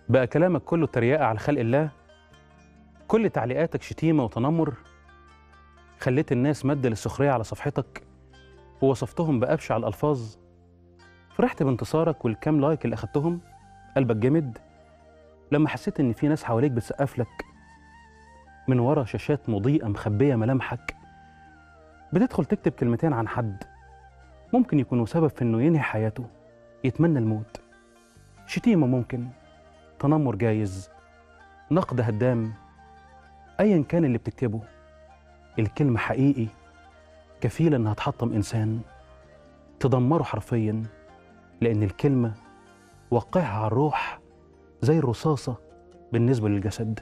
بقى كلامك كله تريقة على خلق الله كل تعليقاتك شتيمة وتنمر خليت الناس مادة للسخرية على صفحتك ووصفتهم بأبشع الألفاظ فرحت بانتصارك والكام لايك اللي أخدتهم قلبك جامد لما حسيت إن في ناس حواليك بتسقف لك من ورا شاشات مضيئة مخبية ملامحك بتدخل تكتب كلمتين عن حد ممكن يكونوا سبب في إنه ينهي حياته يتمنى الموت شتيمة ممكن تنمر جايز نقد هدام ايا كان اللي بتكتبه الكلمه حقيقي كفيله انها تحطم انسان تدمره حرفيا لان الكلمه وقعها على الروح زي الرصاصه بالنسبه للجسد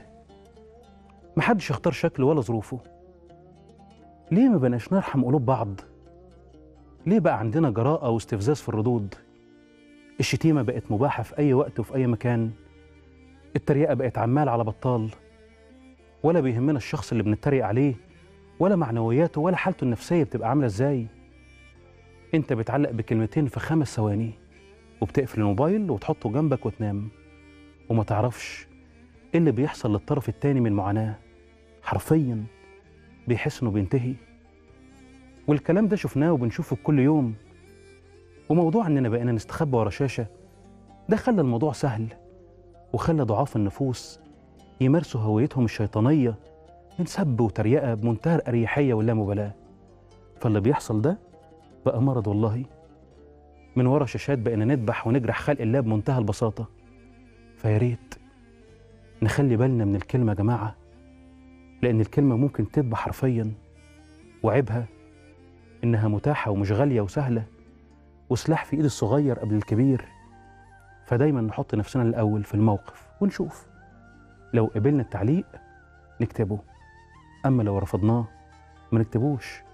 محدش يختار شكله ولا ظروفه ليه ما بقناش نرحم قلوب بعض ليه بقى عندنا جراءه واستفزاز في الردود الشتيمه بقت مباحه في اي وقت وفي اي مكان التريقه بقت عمال على بطال ولا بيهمنا الشخص اللي بنتريق عليه ولا معنوياته ولا حالته النفسيه بتبقى عامله ازاي انت بتعلق بكلمتين في خمس ثواني وبتقفل الموبايل وتحطه جنبك وتنام وما تعرفش ايه اللي بيحصل للطرف التاني من معاناه حرفيا بيحس انه بينتهي والكلام ده شفناه وبنشوفه كل يوم وموضوع اننا بقينا نستخبى ورا شاشه ده خلى الموضوع سهل وخلى ضعاف النفوس يمارسوا هويتهم الشيطانية من سب وتريقة بمنتهى الأريحية واللامبالاة فاللي بيحصل ده بقى مرض والله من ورا شاشات بقينا نذبح ونجرح خلق الله بمنتهى البساطة فيا ريت نخلي بالنا من الكلمة يا جماعة لأن الكلمة ممكن تذبح حرفيا وعيبها إنها متاحة ومش غالية وسهلة وسلاح في إيد الصغير قبل الكبير فدايما نحط نفسنا الأول في الموقف ونشوف لو قبلنا التعليق نكتبه أما لو رفضناه ما نكتبوش